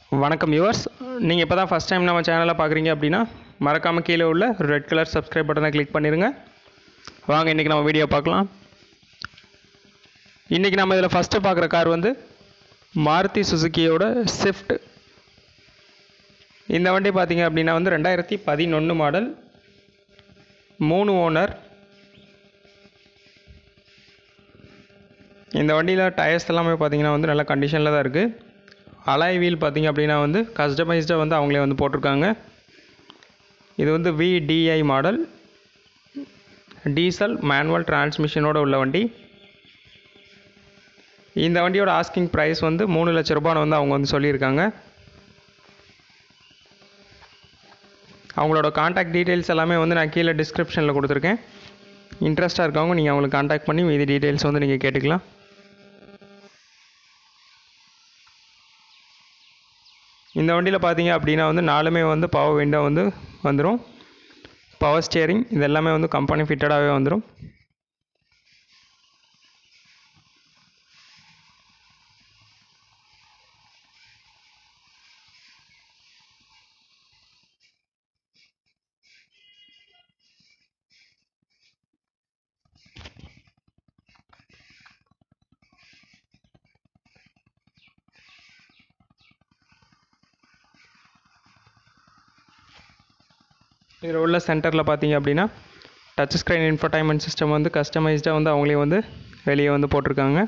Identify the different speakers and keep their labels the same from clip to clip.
Speaker 1: வணக்கம் யுவர்ஸ் நீங்கள் இப்போ தான் ஃபஸ்ட் டைம் நம்ம சேனலை பார்க்குறீங்க அப்படின்னா மறக்காமல் கீழே உள்ள ரெட் கலர் சப்ஸ்கிரைப் பட்டனை கிளிக் பண்ணிடுங்க வாங்க இன்றைக்கி நம்ம வீடியோ பார்க்கலாம் இன்றைக்கி நம்ம இதில் ஃபஸ்ட்டு பார்க்குற கார் வந்து மாருதி சுசுக்கியோட ஸ்விஃப்ட் இந்த வண்டி பார்த்தீங்க அப்படின்னா வந்து ரெண்டாயிரத்தி பதினொன்று மாடல் மூணு ஓனர் இந்த வண்டியில் டயர்ஸ் எல்லாமே பார்த்தீங்கன்னா வந்து நல்ல கண்டிஷனில் தான் இருக்குது அலாய் வீல் பார்த்தீங்க அப்படின்னா வந்து கஸ்டமைஸ்டாக வந்து அவங்களே வந்து போட்டிருக்காங்க இது வந்து விடிஐ மாடல் டீசல் மேனுவல் டிரான்ஸ்மிஷனோட உள்ள வண்டி இந்த வண்டியோட ஆஸ்கிங் ப்ரைஸ் வந்து மூணு லட்ச ரூபான்னு வந்து அவங்க வந்து சொல்லியிருக்காங்க அவங்களோட காண்டாக்ட் டீட்டெயில்ஸ் எல்லாமே வந்து நான் கீழே டிஸ்கிரிப்ஷனில் கொடுத்துருக்கேன் இன்ட்ரெஸ்ட்டாக இருக்கவங்க நீங்கள் அவங்களுக்கு காண்டாக்ட் பண்ணி மீதி டீட்டெயில்ஸ் வந்து நீங்கள் கேட்டுக்கலாம் இந்த வண்டியில் பார்த்தீங்க அப்படின்னா வந்து நாலுமே வந்து பவர் விண்டோ வந்து வந்துடும் பவர் ஸ்டியரிங் இது எல்லாமே வந்து கம்பெனி ஃபிட்டடாகவே வந்துடும் இதில் உள்ள சென்டரில் பார்த்தீங்க அப்படின்னா டச் ஸ்க்ரீன் இன்ஃபர்டைன்மெண்ட் சிஸ்டம் வந்து கஸ்டமைஸ்டாக வந்து அவங்களே வந்து வெளியே வந்து போட்டிருக்காங்க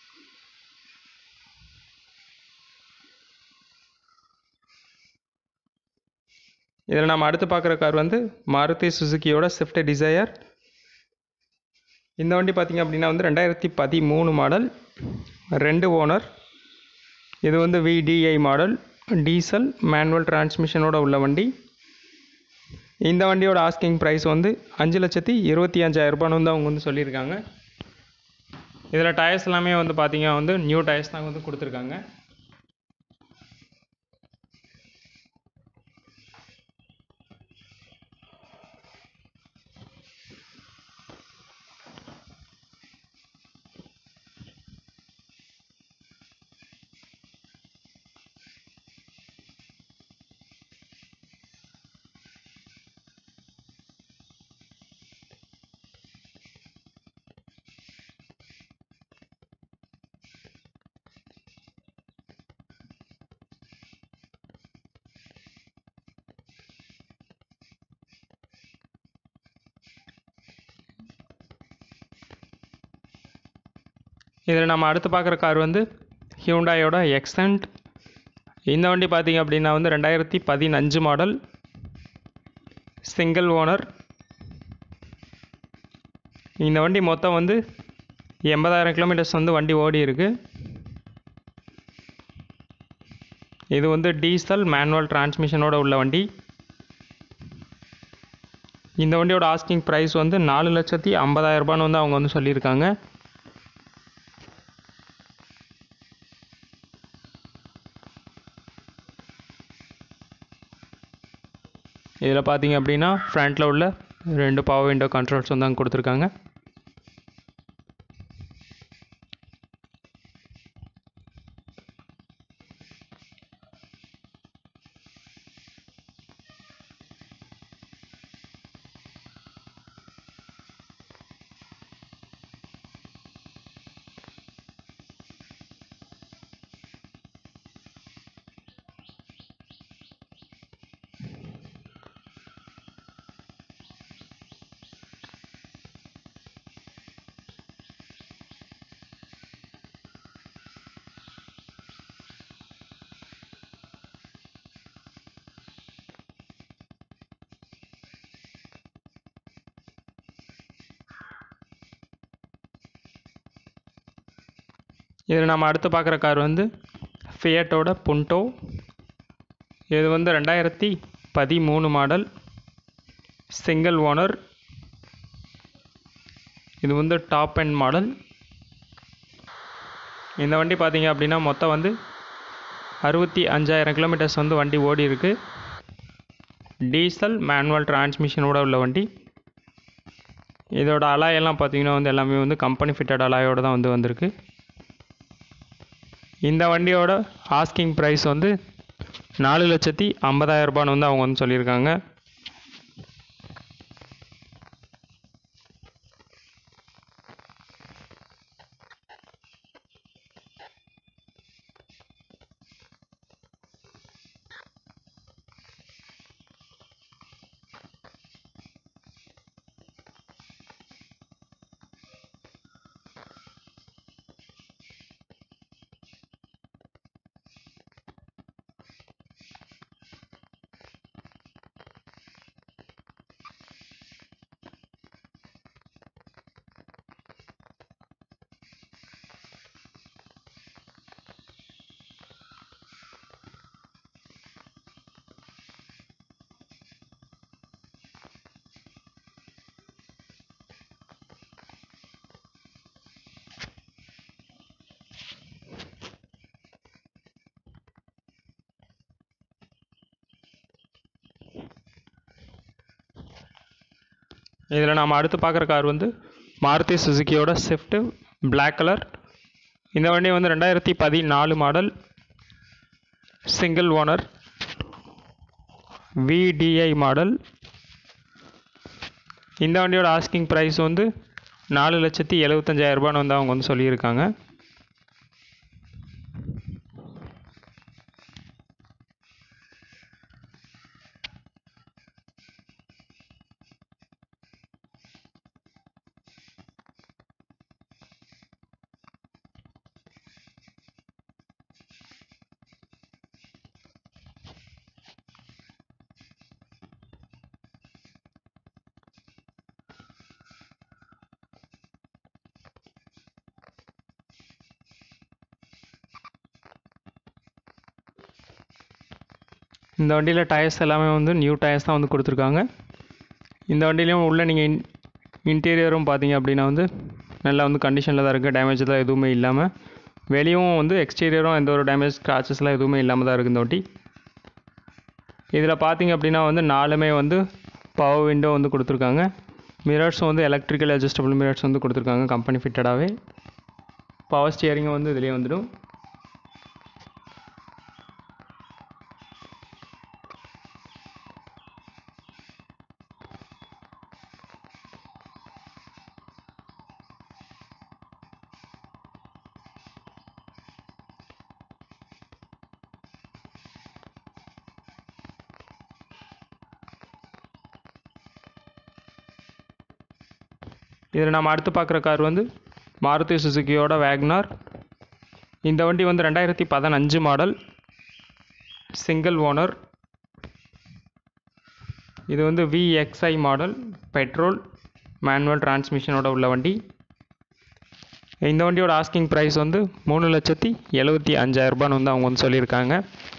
Speaker 1: இதில் நம்ம அடுத்து பார்க்குற கார் வந்து மாருதி சுசுக்கியோட ஸ்விஃப்ட் டிசையர் இந்த வண்டி பார்த்திங்க அப்படின்னா வந்து ரெண்டாயிரத்தி பதிமூணு மாடல் ரெண்டு ஓனர் இது வந்து விடிஐ மாடல் டீசல் மேனுவல் டிரான்ஸ்மிஷனோட உள்ள வண்டி இந்த வண்டியோட ஆஸ்கிங் ப்ரைஸ் வந்து அஞ்சு லட்சத்தி இருபத்தி அஞ்சாயிரம் ரூபான்னு வந்து அவங்க வந்து சொல்லியிருக்காங்க இதில் டயர்ஸ் எல்லாமே வந்து பார்த்தீங்க வந்து நியூ டயர்ஸ் தான் வந்து கொடுத்துருக்காங்க இதில் நம்ம அடுத்து பார்க்குற கார் வந்து ஹியூண்டாயோட எக்ஸண்ட் இந்த வண்டி பார்த்தீங்க அப்படின்னா வந்து ரெண்டாயிரத்தி பதினஞ்சு மாடல் சிங்கிள் ஓனர் இந்த வண்டி மொத்தம் வந்து எண்பதாயிரம் கிலோமீட்டர்ஸ் வந்து வண்டி ஓடி இருக்கு இது வந்து டீசல் மேனுவல் டிரான்ஸ்மிஷனோட உள்ள வண்டி இந்த வண்டியோட ஆஸ்கிங் ப்ரைஸ் வந்து நாலு லட்சத்தி ஐம்பதாயிரம் ரூபான்னு வந்து அவங்க வந்து சொல்லியிருக்காங்க இதில் பார்த்தீங்க அப்படின்னா ஃப்ரண்ட்டில் உள்ள ரெண்டு பவர் விண்டோ கண்ட்ரோல்ஸ் வந்து அங்கே கொடுத்துருக்காங்க இதில் நம்ம அடுத்து பார்க்குற கார் வந்து ஃபியட்டோட புண்டோ இது வந்து ரெண்டாயிரத்தி பதிமூணு மாடல் சிங்கிள் ஓனர் இது வந்து டாப் அண்ட் மாடல் இந்த வண்டி பார்த்தீங்க அப்படின்னா மொத்தம் வந்து அறுபத்தி அஞ்சாயிரம் கிலோமீட்டர்ஸ் வந்து வண்டி ஓடி இருக்கு டீசல் மேனுவல் டிரான்ஸ்மிஷனோட உள்ள வண்டி இதோட அலாயெல்லாம் பார்த்தீங்கன்னா வந்து எல்லாமே வந்து கம்பெனி ஃபிட்டட் அலாயோட தான் வந்து வந்திருக்கு இந்த வண்டியோட ஆஸ்கிங் ப்ரைஸ் வந்து நாலு லட்சத்தி ஐம்பதாயிரம் ரூபான்னு வந்து அவங்க வந்து சொல்லியிருக்காங்க இதில் நாம் அடுத்து பார்க்குற கார் வந்து மாருதி சுசுக்கியோட ஸ்விஃப்ட் Black கலர் இந்த வண்டி வந்து ரெண்டாயிரத்தி பதினாலு model single owner VDI model இந்த வண்டியோட ஆஸ்கிங் ப்ரைஸ் வந்து நாலு லட்சத்தி எழுபத்தஞ்சாயிரம் ரூபான்னு வந்து அவங்க வந்து சொல்லியிருக்காங்க இந்த வண்டியில் டயர்ஸ் எல்லாமே வந்து நியூ டயர்ஸ் தான் வந்து கொடுத்துருக்காங்க இந்த வண்டியிலையும் உள்ள நீங்கள் இன் இன்டீரியரும் பார்த்தீங்க அப்படின்னா வந்து நல்லா வந்து கண்டிஷனில் தான் இருக்குது டேமேஜ் தான் எதுவுமே இல்லாமல் வெளியும் வந்து எக்ஸ்டீரியரும் எந்த ஒரு டேமேஜ் ஸ்க்ராச்சஸ்லாம் எதுவுமே இல்லாமல் தான் இருக்குது இந்த வண்டி இதில் பார்த்தீங்க அப்படின்னா வந்து நாலுமே வந்து பவர் விண்டோ வந்து கொடுத்துருக்காங்க மிரர்ஸும் வந்து எலக்ட்ரிக்கல் அட்ஜஸ்டபிள் மிரர்ஸ் வந்து கொடுத்துருக்காங்க கம்பெனி ஃபிட்டடாகவே பவர் ஸ்டியரிங்கும் வந்து இதுலேயே வந்துடும் இதில் நம்ம அடுத்து பார்க்குற கார் வந்து மாருதி சுசுக்கியோட வேக்னார் இந்த வண்டி வந்து ரெண்டாயிரத்தி பதினஞ்சு மாடல் சிங்கிள் ஓனர் இது வந்து விஎக்ஸ்ஐ மாடல் பெட்ரோல் மேனுவல் டிரான்ஸ்மிஷனோட உள்ள வண்டி இந்த வண்டியோட ஆஸ்கிங் ப்ரைஸ் வந்து மூணு லட்சத்தி எழுபத்தி அஞ்சாயிரம் ரூபான்னு வந்து அவங்க வந்து சொல்லியிருக்காங்க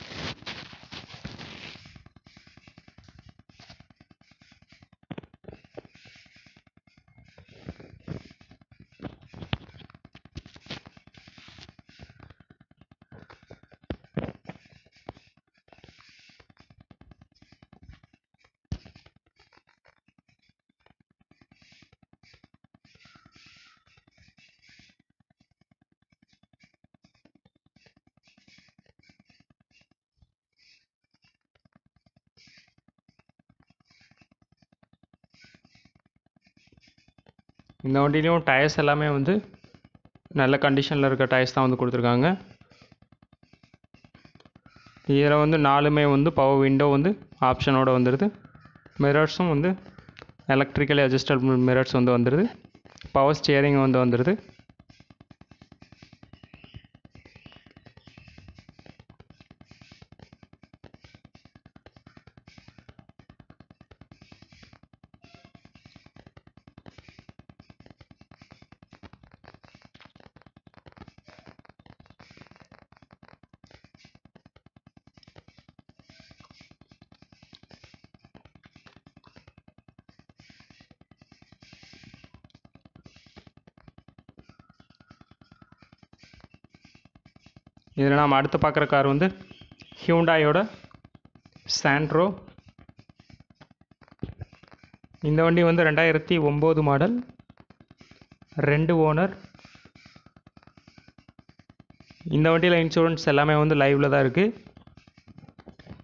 Speaker 1: இந்த வண்டிலையும் டயர்ஸ் எல்லாமே வந்து நல்ல கண்டிஷனில் இருக்க டயர்ஸ் தான் வந்து கொடுத்துருக்காங்க இதில் வந்து நாலுமே வந்து பவர் விண்டோ வந்து ஆப்ஷனோட வந்துடுது மிரர்ஸும் வந்து எலக்ட்ரிக்கலி அட்ஜஸ்டபிள் மிரர்ஸ் வந்து வந்துடுது பவர் ஸ்டியரிங் வந்து வந்துடுது இதில் நாம் அடுத்து பார்க்குற கார் வந்து ஹியூண்டாயோட சாண்ட்ரோ இந்த வண்டி வந்து ரெண்டாயிரத்தி ஒம்பது மாடல் ரெண்டு ஓனர் இந்த வண்டியில் இன்சூரன்ஸ் எல்லாமே வந்து லைவில் தான் இருக்குது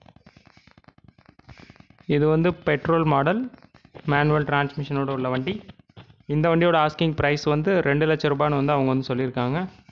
Speaker 1: இது வந்து பெட்ரோல் மாடல் மேனுவல் டிரான்ஸ்மிஷனோட உள்ள வண்டி இந்த வண்டியோட ஆஸ்கிங் ப்ரைஸ் வந்து ரெண்டு லட்ச ரூபான்னு வந்து அவங்க வந்து சொல்லியிருக்காங்க